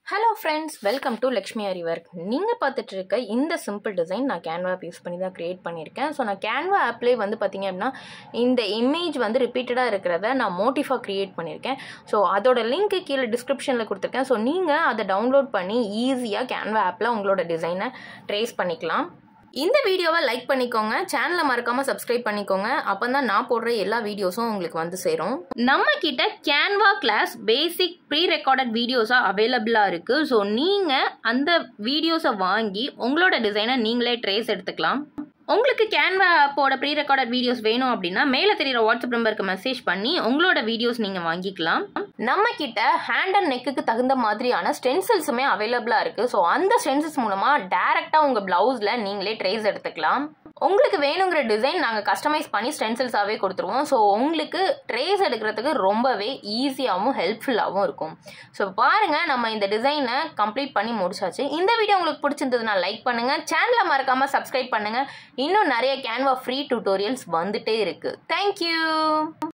hello friends welcome to Lakshmi அரி work நீங்கள் பார்த்துட்டு இருக்க இந்த சிம்பிள் டிசைன் நான் கேன்வா ஆப் யூஸ் பண்ணி தான் க்ரியேட் பண்ணியிருக்கேன் ஸோ நான் கேன்வா ஆப்லேயே வந்து பார்த்தீங்க அப்படின்னா இந்த இமேஜ் வந்து ரிப்பீட்டடாக இருக்கிறத நான் மோட்டிஃபாக க்ரியேட் பண்ணியிருக்கேன் ஸோ அதோட லிங்க் கீழே டிஸ்கிரிப்ஷனில் கொடுத்துருக்கேன் ஸோ நீங்கள் அதை டவுன்லோட் பண்ணி ஈஸியாக கேன்வா ஆப்பில் உங்களோட டிசைனை ட்ரேஸ் பண்ணிக்கலாம் இந்த வீடியோவை லைக் பண்ணிக்கோங்க சேனலை மறக்காம சப்ஸ்கிரைப் பண்ணிக்கோங்க அப்போ தான் நான் போடுற எல்லா வீடியோஸும் உங்களுக்கு வந்து சேரும் நம்ம கிட்ட Canva class basic pre recorded வீடியோஸாக அவைலபிளாக இருக்குது ஸோ நீங்கள் அந்த வீடியோஸை வாங்கி உங்களோட டிசைனை நீங்களே ட்ரேஸ் எடுத்துக்கலாம் உங்களுக்கு கேன்வா ஆப்போட ப்ரீ ரெக்கார்டட் வீடியோஸ் வேணும் அப்படின்னா மேலே தெரியுற வாட்ஸ்அப் நம்பருக்கு மெசேஜ் பண்ணி உங்களோட வீடியோஸ் நீங்கள் வாங்கிக்கலாம் நம்ம கிட்ட ஹேண்ட் அண்ட் நெக்குக்கு தகுந்த மாதிரியான ஸ்டென்சில்ஸுமே அவைலபிளாக இருக்குது ஸோ அந்த ஸ்டென்சில்ஸ் மூலமாக டேரெக்டாக உங்கள் ப்ளவுஸில் நீங்களே ட்ரேஸ் எடுத்துக்கலாம் உங்களுக்கு வேணுங்கிற டிசைன் நாங்கள் கஸ்டமைஸ் பண்ணி ஸ்டென்சில்ஸாகவே கொடுத்துருவோம் ஸோ உங்களுக்கு ட்ரேஸ் எடுக்கிறதுக்கு ரொம்பவே ஈஸியாகவும் ஹெல்ப்ஃபுல்லாகவும் இருக்கும் ஸோ பாருங்கள் நம்ம இந்த டிசைனை கம்ப்ளீட் பண்ணி முடிச்சாச்சு இந்த வீடியோ உங்களுக்கு பிடிச்சிருந்ததுன்னா லைக் பண்ணுங்கள் சேனலை மறக்காமல் சப்ஸ்கிரைப் பண்ணுங்கள் இன்னும் நிறைய கேன்வா ஃப்ரீ டியூட்டோரியல்ஸ் வந்துட்டே இருக்குது தேங்க்யூ